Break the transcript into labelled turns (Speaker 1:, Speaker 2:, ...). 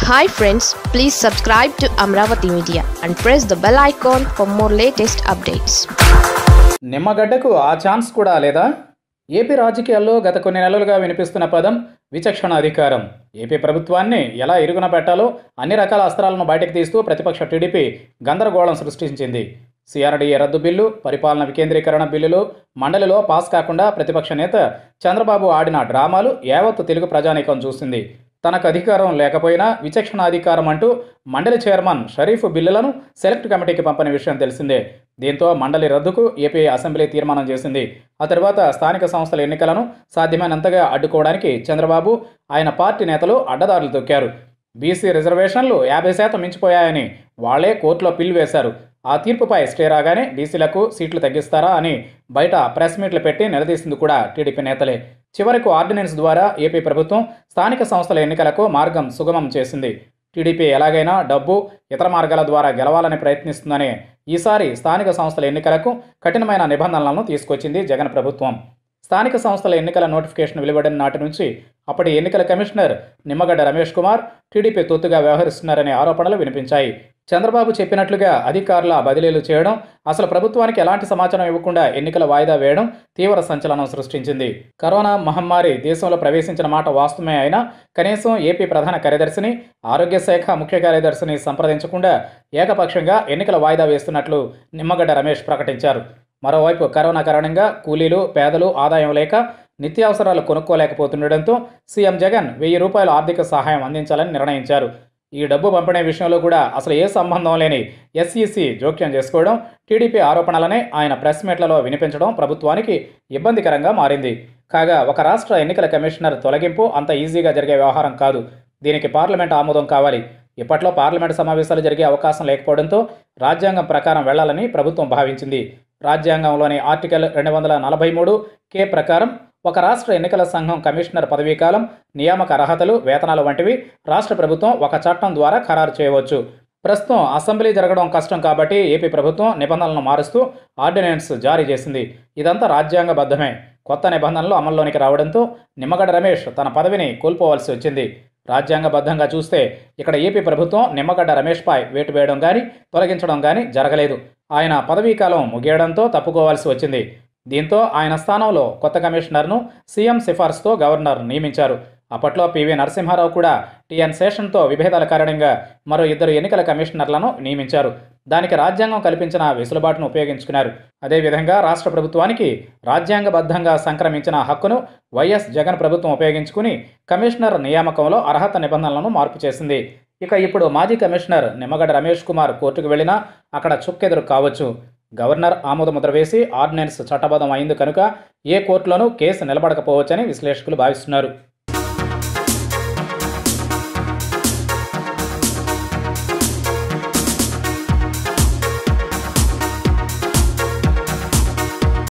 Speaker 1: hi friends please subscribe to Amaravati media and press the bell icon for more latest updates
Speaker 2: నిమ్మగడ్డకు ఆ chance కూడా లేదా AP రాజకీయాల్లో గత కొన్ని నెలలుగా వినిపిస్తున్న పదం విచక్షణ అధికారం ఏపీ ప్రభుత్వాన్ని ఎలా ఇరుగున పెట్టాలో అన్ని రకాల అస్త్రాలను బయటకు తీస్తూ ప్రతిపక్ష టీడీపీ గందరగోళం సృష్టించింది సిఆర్డీఏ రద్దు బిల్లు పరిపాలన వికేంద్రీకరణ బిల్లులు మండలిలో పాస్ కాకుండా ప్రతిపక్ష నేత చంద్రబాబు ఆడిన డ్రామాలు యావత్తు తెలుగు ప్రజానీకం చూసింది తనకు అధికారం లేకపోయినా విచక్షణ అధికారం అంటూ మండలి చైర్మన్ షరీఫ్ బిల్లులను సెలెక్ట్ కమిటీకి పంపిన విషయం తెలిసిందే దీంతో మండలి రద్దుకు ఏపీ అసెంబ్లీ తీర్మానం చేసింది ఆ తర్వాత స్థానిక సంస్థల ఎన్నికలను సాధ్యమైనంతగా అడ్డుకోవడానికి చంద్రబాబు ఆయన పార్టీ నేతలు అడ్డదారులు తొక్కారు బీసీ రిజర్వేషన్లు యాభై శాతం మించిపోయాయని వాళ్లే కోర్టులో పిల్లు వేశారు ఆ తీర్పుపై స్టే రాగానే బీసీలకు సీట్లు తగ్గిస్తారా అని బయట ప్రెస్ మీట్లు పెట్టి నిలదీసింది కూడా టీడీపీ నేతలే చివరకు ఆర్డినెన్స్ ద్వారా ఏపీ ప్రభుత్వం స్థానిక సంస్థల ఎన్నికలకు మార్గం సుగమం చేసింది టీడీపీ ఎలాగైనా డబ్బు ఇతర మార్గాల ద్వారా గెలవాలని ప్రయత్నిస్తుందని ఈసారి స్థానిక సంస్థల ఎన్నికలకు కఠినమైన నిబంధనలను తీసుకొచ్చింది జగన్ ప్రభుత్వం స్థానిక సంస్థల ఎన్నికల నోటిఫికేషన్ వెలువడిన నాటి నుంచి అప్పటి ఎన్నికల కమిషనర్ నిమ్మగడ్డ రమేష్ కుమార్ టీడీపీ తొత్తుగా వ్యవహరిస్తున్నారనే ఆరోపణలు వినిపించాయి చంద్రబాబు చెప్పినట్లుగా అధికారుల బదిలీలు చేయడం అసలు ప్రభుత్వానికి ఎలాంటి సమాచారం ఇవ్వకుండా ఎన్నికల వాయిదా వేయడం తీవ్ర సంచలనం సృష్టించింది కరోనా మహమ్మారి దేశంలో ప్రవేశించిన మాట వాస్తవమే అయినా కనీసం ఏపీ ప్రధాన కార్యదర్శిని ఆరోగ్య శాఖ ముఖ్య కార్యదర్శిని సంప్రదించకుండా ఏకపక్షంగా ఎన్నికల వాయిదా వేస్తున్నట్లు నిమ్మగడ్డ రమేష్ ప్రకటించారు మరోవైపు కరోనా కారణంగా కూలీలు పేదలు ఆదాయం లేక నిత్యావసరాలు కొనుక్కోలేకపోతుండటంతో సీఎం జగన్ వెయ్యి రూపాయల ఆర్థిక సహాయం అందించాలని నిర్ణయించారు ఈ డబ్బు పంపిణీ విషయంలో కూడా అసలు ఏ సంబంధం లేని ఎస్ఈసి జోక్యం చేసుకోవడం టీడీపీ ఆరోపణలనే ఆయన ప్రెస్ మీట్లలో వినిపించడం ప్రభుత్వానికి ఇబ్బందికరంగా మారింది కాగా ఒక రాష్ట్ర ఎన్నికల కమిషనర్ తొలగింపు అంత ఈజీగా జరిగే వ్యవహారం కాదు దీనికి పార్లమెంట్ ఆమోదం కావాలి ఇప్పట్లో పార్లమెంట్ సమావేశాలు జరిగే అవకాశం లేకపోవడంతో రాజ్యాంగం ప్రకారం వెళ్లాలని ప్రభుత్వం భావించింది రాజ్యాంగంలోని ఆర్టికల్ రెండు వందల నలభై మూడు కే ప్రకారం ఒక రాష్ట్ర ఎన్నికల సంఘం కమిషనర్ పదవీకాలం నియామక అర్హతలు వేతనాలు వంటివి రాష్ట్ర ప్రభుత్వం ఒక చట్టం ద్వారా ఖరారు చేయవచ్చు ప్రస్తుతం అసెంబ్లీ జరగడం కష్టం కాబట్టి ఏపీ ప్రభుత్వం నిబంధనలను మారుస్తూ ఆర్డినెన్స్ జారీ చేసింది ఇదంతా రాజ్యాంగబద్ధమే కొత్త నిబంధనలు అమల్లోనికి రావడంతో నిమ్మగడ్డ రమేష్ తన పదవిని కోల్పోవాల్సి వచ్చింది రాజ్యాంగబద్ధంగా చూస్తే ఇక్కడ ఏపీ ప్రభుత్వం నిమ్మగడ్డ రమేష్పై వేటు వేయడం కానీ తొలగించడం కానీ జరగలేదు ఆయన పదవీకాలం ముగియడంతో తప్పుకోవాల్సి వచ్చింది దీంతో ఆయన స్థానంలో కొత్త కమిషనర్ను సీఎం సిఫార్సుతో గవర్నర్ నియమించారు అప్పట్లో పివి నరసింహారావు కూడా టీఎన్ శేషన్తో విభేదాల కారణంగా మరో ఇద్దరు ఎన్నికల కమిషనర్లను నియమించారు దానికి రాజ్యాంగం కల్పించిన వెసులుబాటును ఉపయోగించుకున్నారు అదేవిధంగా రాష్ట్ర ప్రభుత్వానికి రాజ్యాంగబద్ధంగా సంక్రమించిన హక్కును వైఎస్ జగన్ ప్రభుత్వం ఉపయోగించుకుని కమిషనర్ నియామకంలో అర్హత నిబంధనలను మార్పు చేసింది ఇక ఇప్పుడు మాజీ కమిషనర్ నిమ్మగడ్డ రమేష్ కుమార్ కోర్టుకు వెళ్ళినా అక్కడ చుక్కెదురు కావచ్చు గవర్నర్ ఆమోదముద్ర వేసి ఆర్డినెన్స్ చట్టబద్ధం అయింది కనుక ఏ కోర్టులోనూ కేసు నిలబడకపోవచ్చని విశ్లేషకులు భావిస్తున్నారు